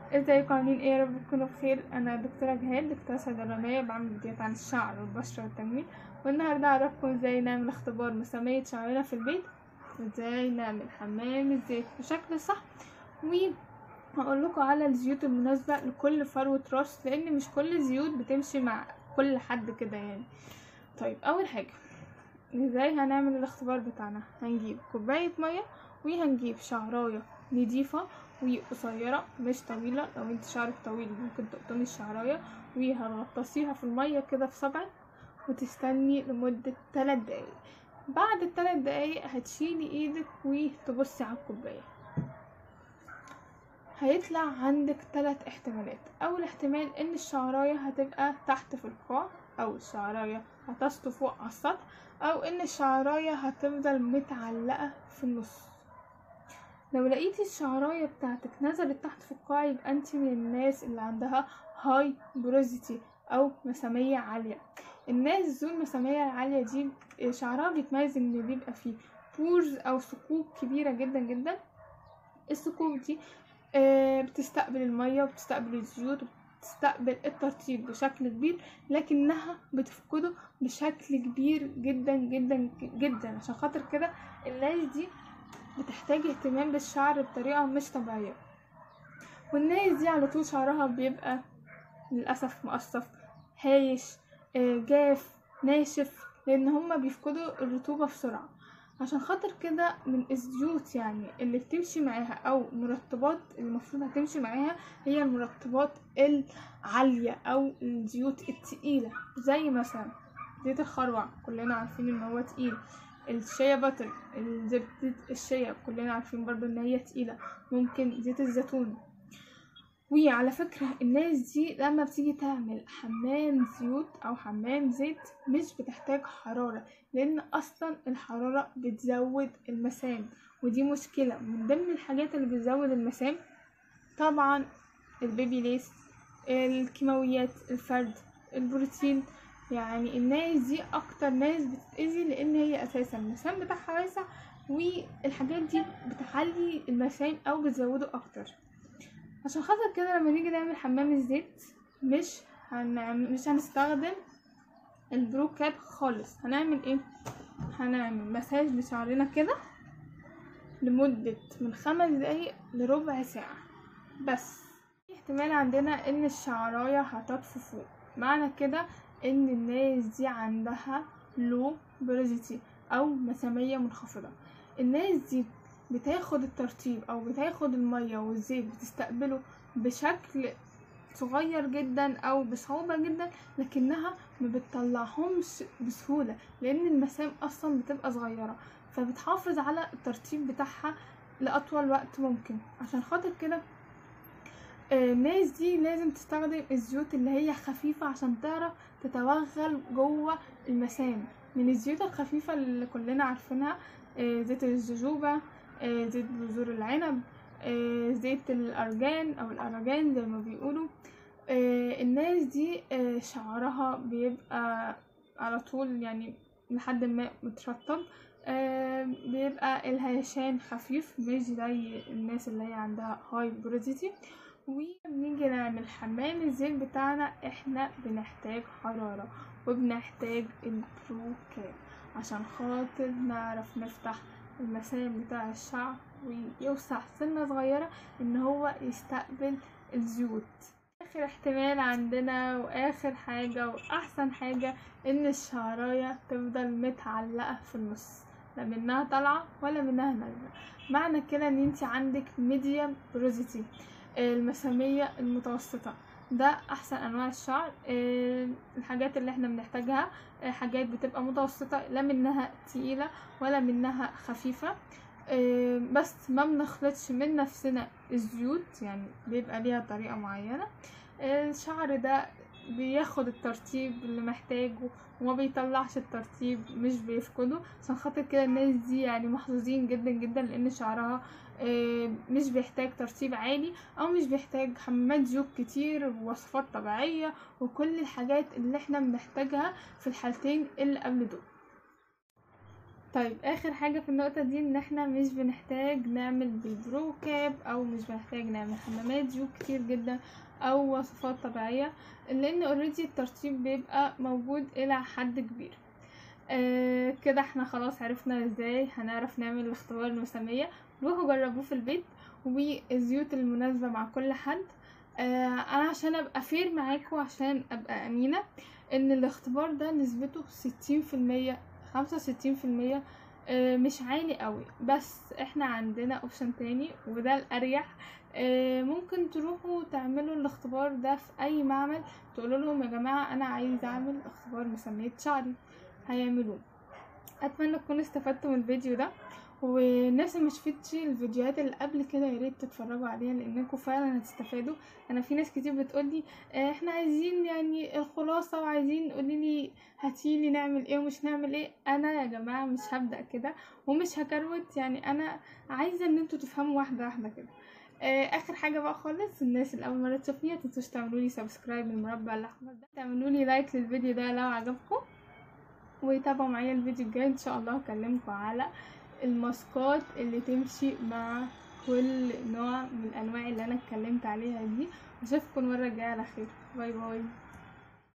ازيكم عاملين ايه يا رب تكونوا بخير انا دكتوره جهاد دكتوره صيدلانيه بعمل فيديوهات عن الشعر والبشره والتجميل والنهارده هعرفكم ازاي نعمل اختبار مسامية شعرنا في البيت وازاي نعمل حمام الزيت بشكل صح وهقول لكم على الزيوت المناسبه لكل فروه راس لان مش كل الزيوت بتمشي مع كل حد كده يعني طيب اول حاجه ازاي هنعمل الاختبار بتاعنا هنجيب كوبايه ميه وهنجيب شعرايه نضيفه وقصيرة مش طويلة لو انت شعرك طويل ممكن تقطمي الشعراية وهتغطسيها في المية كده في صبعك وتستني لمدة تلات دقايق بعد التلات دقايق هتشيلي ايدك وتبصي على الكوباية هيطلع عندك تلات احتمالات اول احتمال ان الشعراية هتبقى تحت في القاع او الشعراية هتسطو فوق على السطح او ان الشعراية هتفضل متعلقة في النص لو لقيتي الشعراية بتاعتك نزلت تحت في القاع يبقى انت من الناس اللي عندها هاي بروزيتي او مسامية عالية الناس ذو المسامية العالية دي شعرها بيتميز ان بيبقى فيه بورز او ثقوب كبيرة جدا جدا الثقوب دي بتستقبل المية وبتستقبل الزيوت وبتستقبل الترطيب بشكل كبير لكنها بتفقده بشكل كبير جدا جدا جدا عشان خاطر كده الناس دي بتحتاج اهتمام بالشعر بطريقة مش طبيعية والناس دي على طول شعرها بيبقى للأسف مقصف هايش جاف ناشف لأن هما بيفقدوا الرطوبة بسرعة عشان خاطر كده من الزيوت يعني اللي بتمشي معاها أو مرطبات المفروض هتمشي معاها هي المرطبات العالية أو الزيوت التقيلة زي مثلا زيت الخروع كلنا عارفين ان هو تقيل الشيا باتر زبدة الشيا كلنا عارفين برضو ان هي تقيلة ممكن زيت الزيتون وعلى فكرة الناس دي لما بتيجي تعمل حمام زيوت او حمام زيت مش بتحتاج حرارة لان اصلا الحرارة بتزود المسام ودي مشكلة من ضمن الحاجات اللي بتزود المسام طبعا البيبي ليس الكيماويات الفرد البروتين يعني الناس دي اكتر ناس بتتأذي لان هي اساسا المسام بتاعها واسع والحاجات دي بتعلي المسام او بتزوده اكتر عشان خاطر كده لما نيجي نعمل حمام الزيت مش هنعمل مش هنستخدم البرو كاب خالص هنعمل ايه هنعمل مساج لشعرنا كده لمدة من خمس دقايق لربع ساعة بس احتمال عندنا ان الشعراية هتطفو فوق معنى كده ان الناس دي عندها لو بريزيتي او مسامية منخفضة الناس دي بتاخد الترطيب او بتاخد المية والزيت بتستقبله بشكل صغير جدا او بصعوبة جدا لكنها ما بتطلعهمش بسهولة لان المسام اصلا بتبقى صغيرة فبتحافظ على الترطيب بتاعها لاطول وقت ممكن عشان خاطر كده الناس دي لازم تستخدم الزيوت اللي هي خفيفة عشان تعرف تتوغل جوه المسام من الزيوت الخفيفة اللي كلنا عارفينها زيت الجوجوبا زيت بذور العنب زيت الأرجان أو الأرجان زي ما بيقولوا الناس دي شعرها بيبقى على طول يعني لحد ما مترطب بيبقى الهيشان خفيف مش زي الناس اللي هي عندها هاي بروديتي وبنيجي نعمل حمام الزيت بتاعنا احنا بنحتاج حرارة وبنحتاج البروكاب عشان خاطر نعرف نفتح المسام بتاع الشعر ويوسع سنة صغيرة ان هو يستقبل الزيوت اخر احتمال عندنا واخر حاجة واحسن حاجة ان الشعراية تفضل متعلقة في النص لا منها طالعة ولا منها نازلة معنى كده ان انت عندك ميديم بروزيتي المسامية المتوسطة ده احسن انواع الشعر الحاجات اللي احنا بنحتاجها حاجات بتبقى متوسطة لا منها تقيلة ولا منها خفيفة بس ما بنخلطش من نفسنا الزيوت يعني بيبقى ليها طريقة معينة الشعر ده بياخد الترطيب اللي محتاجه وما بيطلعش الترطيب مش بيفقده عشان خاطر كده الناس دي يعني محظوظين جدا جدا لان شعرها مش بيحتاج ترطيب عالي او مش بيحتاج حمامات زيوت كتير ووصفات طبيعية وكل الحاجات اللي احنا بنحتاجها في الحالتين اللي قبل دول طيب اخر حاجة في النقطة دي ان احنا مش بنحتاج نعمل بالبرو كاب او مش بنحتاج نعمل حمامات جو كتير جدا او وصفات طبيعية لان اوريدي الترطيب بيبقى موجود الى حد كبير آه كده احنا خلاص عرفنا ازاي هنعرف نعمل الاختبار المسامية روحوا جربوه في البيت والزيوت المناسبة مع كل حد آه انا عشان ابقى فير معاكم عشان ابقى امينة ان الاختبار ده نسبته ستين في المية خمسة وستين في المية آه، مش عالي قوي بس احنا عندنا اوبشن تاني وده الاريح آه، ممكن تروحوا تعملوا الاختبار ده في اي معمل تقولوا لهم يا جماعة انا عايز اعمل اختبار مسمية شعري هيعملوه اتمنى تكونوا استفدتوا من الفيديو ده والناس اللي مشفتش الفيديوهات اللي قبل كده يا ريت تتفرجوا عليها لانكم فعلا هتستفادوا انا في ناس كتير بتقولي آه، احنا عايزين يعني الخلاصه وعايزين قوليلي هاتيلي نعمل ايه ومش نعمل ايه انا يا جماعه مش هبدا كده ومش هكروت يعني انا عايزه ان انتوا تفهموا واحده واحده كده آه، اخر حاجه بقى خالص الناس اللي اول مره تشوفني متنسوش تعملوا لي سبسكرايب المربع الاحمر ده تعملوا لي لايك للفيديو ده لو عجبكم وتابعوا معايا الفيديو الجاي ان شاء الله هكلمكم على الماسكات اللي تمشي مع كل نوع من الانواع اللي انا اتكلمت عليها دي واشوفكم المره الجايه على خير باي باي